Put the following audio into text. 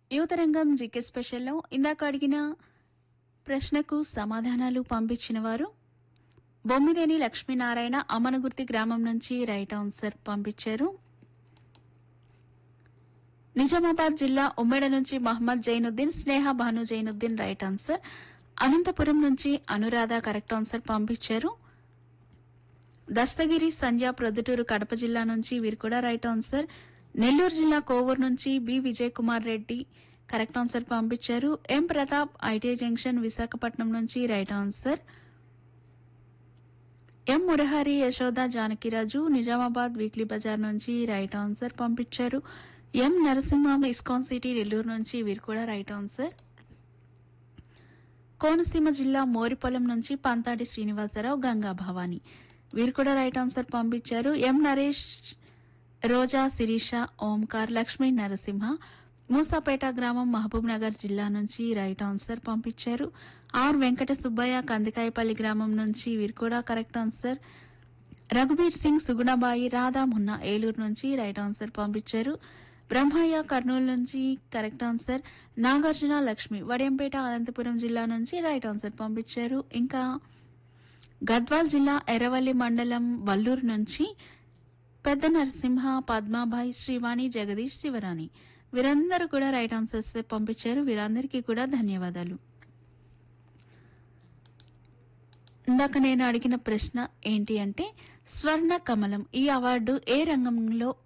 యువతరంగం జీకే స్పెషల్లో ఇందాక అడిగిన ప్రశ్నకు సమాధానాలు పంపించిన వారు బొమ్మిదేని లక్ష్మీనారాయణ అమనగుర్తి గ్రామం నుంచి రైట్ ఆన్సర్ పంపించారు నిజామాబాద్ జిల్లా ఉమ్మెడ నుంచి మహమ్మద్ జైనుద్దీన్ స్నేహ భాను జైనుద్దీన్ రైట్ ఆన్సర్ అనంతపురం నుంచి అనురాధ కరెక్ట్ ఆన్సర్ పంపించారు దస్తగిరి సంధ్య ప్రొద్దుటూరు కడప జిల్లా నుంచి వీరు కూడా రైట్ ఆన్సర్ నెల్లూరు జిల్లా కోవూరు నుంచి B Vijay Kumar Reddy correct answer పంపించారు M Pratap ITI junction Visakhapatnam నుంచి right answer M Murahari Yashoda Janakiraju Nizamabad weekly Bazar నుంచి రైట్ ఆన్సర్ పంపించారు M Narasimham ISKCON city Nellore నుంచి వీరు కూడా రైట్ ఆన్సర్ కోనసీమ జిల్లా మోరిపొలం నుంచి పంతాడి శ్రీనివాసరావు గంగా భవాని వీరు కూడా రైట్ ఆన్సర్ పంపించారు ఎం నరేష్ రోజా శిరీష ఓంకార్ లక్ష్మీ నరసింహ మూసాపేట గ్రామం మహబూబ్ నగర్ జిల్లా నుంచి రైట్ ఆన్సర్ పంపించారు ఆర్ వెంకట సుబ్బయ్య కందికాయపల్లి గ్రామం నుంచి వీరు కూడా కరెక్ట్ ఆన్సర్ రఘుబీర్ సింగ్ సుగుణబాయి రాధా మున్నా ఏలూరు నుంచి రైట్ ఆన్సర్ పంపించారు బ్రహ్మయ్య కర్నూలు నుంచి కరెక్ట్ ఆన్సర్ నాగార్జున లక్ష్మి వడియంపేట అనంతపురం జిల్లా నుంచి రైట్ ఆన్సర్ పంపించారు ఇంకా గద్వాల్ జిల్లా ఎర్రవల్లి మండలం వల్లూరు నుంచి పెద్ద నరసింహ పద్మాబాయి శ్రీవాణి జగదీష్ శివరాణి వీరందరూ కూడా రైట్ ఆన్సర్స్ పంపించారు వీరందరికీ కూడా ధన్యవాదాలు ఇందాక నేను అడిగిన ప్రశ్న ఏంటి అంటే స్వర్ణ కమలం ఈ అవార్డు ఏ రంగంలో